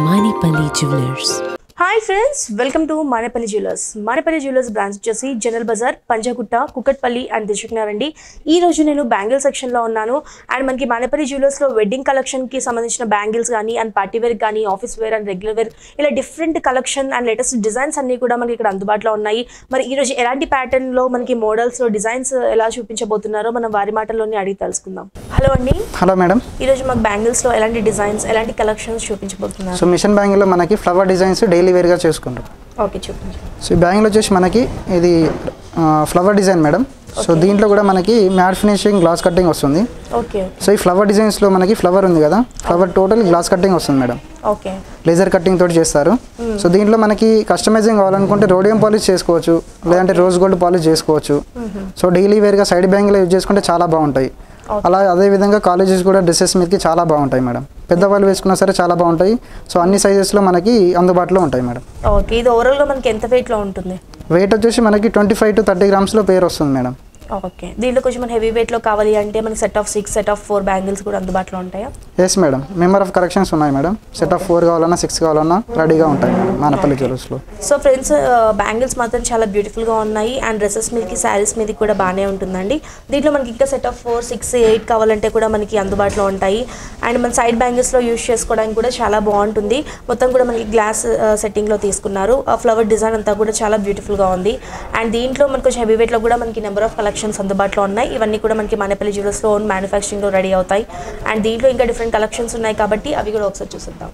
Manipali Jewelers. Hi friends welcome to Manepalli jewellers Manepalli jewellers branch వచ్చేసి General Bazaar Panjagutta Kukatpally and దిశకున్నారండి ఈ రోజు నేను బ్యాంగిల్ సెక్షన్లో ఉన్నాను అండ్ మనకి మానేపల్లి జ్యువెలర్స్లో వెడ్డింగ్ కలెక్షన్కి సంబంధించిన బ్యాంగిల్స్ కానీ అండ్ పార్టీ వేర్ కానీ office wear and regular wear ఇలా different collection and latest designs అన్ని కూడా మనకి ఇక్కడ అందుబాటులో ఉన్నాయి మరి ఈ రోజు ఎలాంటి ప్యాటర్న్లో మనకి మోడల్స్లో డిజైన్స్ ఎలా చూపించబోతున్నారో మనం వారి మాటల్లోనే అడిగి తెలుసుకుందాం హలో అండి హలో మేడం ఈ రోజు మాకు బ్యాంగిల్స్లో ఎలాంటి డిజైన్స్ ఎలాంటి కలెక్షన్స్ చూపించబోతున్నారు సో మిషన్ బ్యాంగిల్లో మనకి ఫ్లవర్ డిజైన్స్ డైలీ వేర్గా చేసుకుంటాం ఓకే చూపించండి సో ఈ బ్యాంగిల్ వచ్చేసి మనకి ఇది ఆ, ఫ్లవర్ డిజైన్ మేడం సో దీంట్లో కూడా మనకి మ్యాట్ ఫినిషింగ్ గ్లాస్ కట్టింగ్ వస్తుంది ఓకే సో ఈ ఫ్లవర్ డిజైన్స్లో మనకి ఫ్లవర్ ఉంది కదా ఫ్లవర్ టోటల్ గ్లాస్ కట్టింగ్ వస్తుంది మేడం ఓకే లేజర్ కట్టింగ్ తోటి చేస్తారు సో దీంట్లో మనకి కస్టమైజింగ్ కావాలనుకుంటే రోడియం పాలిష్ చేసుకోవచ్చు లేదంటే రోజ్ గోల్డ్ పాలిష్ చేసుకోవచ్చు సో డైలీ వేర్గా సైడ్ బ్యాంగిల్ యూజ్ చేసుకుంటే చాలా బాగుంటాయి అలా అదే విధంగా కాలేజెస్ కూడా డ్రెస్సెస్ మీదకి చాలా బాగుంటాయి మేడం పెద్దవాళ్ళు వేసుకున్నా సరే చాలా బాగుంటాయి సో అన్ని సైజెస్లో మనకి అందుబాటులో ఉంటాయి మేడం ఓకే ఇది ఓవరాల్గా మనకి ఎంత వెయిట్లో ఉంటుంది వెయిట్ వచ్చేసి మనకి ట్వంటీ ఫైవ్ టు థర్టీ గ్రామ్స్లో పేరు వస్తుంది మేడం ఓకే దీంట్లో కొంచెం మన హెవీ వెయిట్లో కావాలి అంటే మనకి set of six set of four bangles కూడా అందుబాటులో ఉంటాయా yes madam number of collections ఉన్నాయి మేడం సెట్ ఆఫ్ ఫోర్ కావాలన్నా సిక్స్ కావాలన్నా రెడీగా ఉంటాయి మేడం మానపల్లి జ్యువెలర్స్లో సో ఫ్రెండ్స్ బ్యాంగిల్స్ మాత్రం చాలా బ్యూటిఫుల్గా ఉన్నాయి అండ్ డ్రెస్సెస్ మీదకి శారీస్ మీదకి కూడా బాగానే ఉంటుందండి దీంట్లో మనకి ఇంకా set of four six eight కావాలంటే కూడా మనకి అందుబాటులో ఉంటాయి అండ్ మన సైడ్ బ్యాంగిల్స్లో యూస్ చేసుకోవడానికి కూడా చాలా బాగుంటుంది మొత్తం కూడా మనకి గ్లాస్ సెట్టింగ్లో తీసుకున్నారు ఆ ఫ్లవర్ డిజైన్ అంతా కూడా చాలా బ్యూటిఫుల్గా ఉంది అండ్ దీంట్లో మనకి కొంచెం హెవీ వెయిట్లో కూడా మనకి నెంబర్ ఆఫ్ కలెక్షన్స్ అందుబాటులో ఉన్నాయి ఇవన్నీ కూడా మనకి మానేపల్లి జ్యువెలర్స్లో ఓన్ మ్యానుఫ్యాక్చరింగ్లో రెడీ అవుతాయి అండ్ దీంట్లో ఇంకా డిఫరెంట్ కలెక్షన్స్ ఉన్నాయి కాబట్టి అవి కూడా ఒకసారి చూసిద్దాం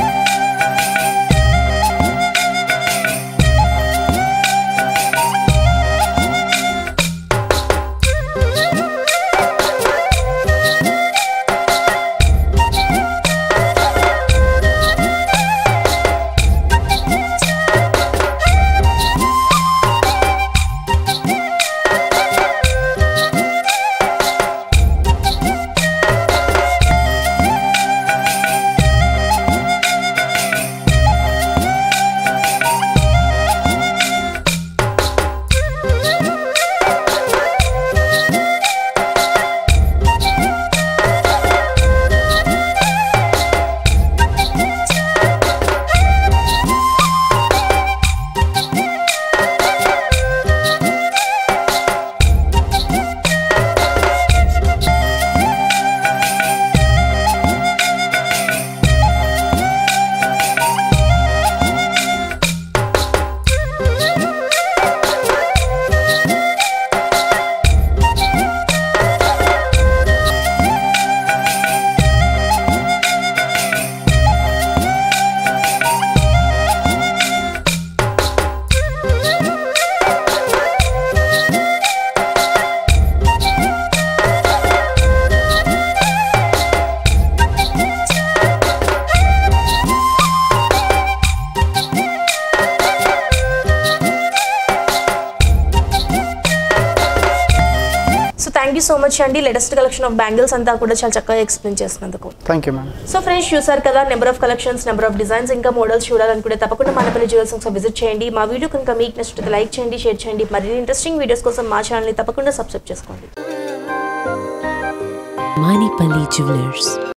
so thank you so much అండి లేటెస్ట్ కలెక్షన్ ఆఫ్ బ్యాంగిల్స్ అంతా కూడా చాలా చక్కగా ఎక్స్ప్లెయిన్ చేసినందుకు thank you madam so friends చూసారు కదా number of collections number of designs ఇంకా మోడల్స్ చూడాలనుకుంటే తప్పకుండా మనపల్లి జ్యువెల్స్ ఒకసారి విజిట్ చేయండి మా వీడియో కనుక మీకు నచ్చితే లైక్ చేయండి షేర్ చేయండి మరిన్ని ఇంట్రెస్టింగ్ వీడియోస్ కోసం మా ఛానల్ని తప్పకుండా సబ్స్క్రైబ్ చేసుకోండి Manipali Jewelers.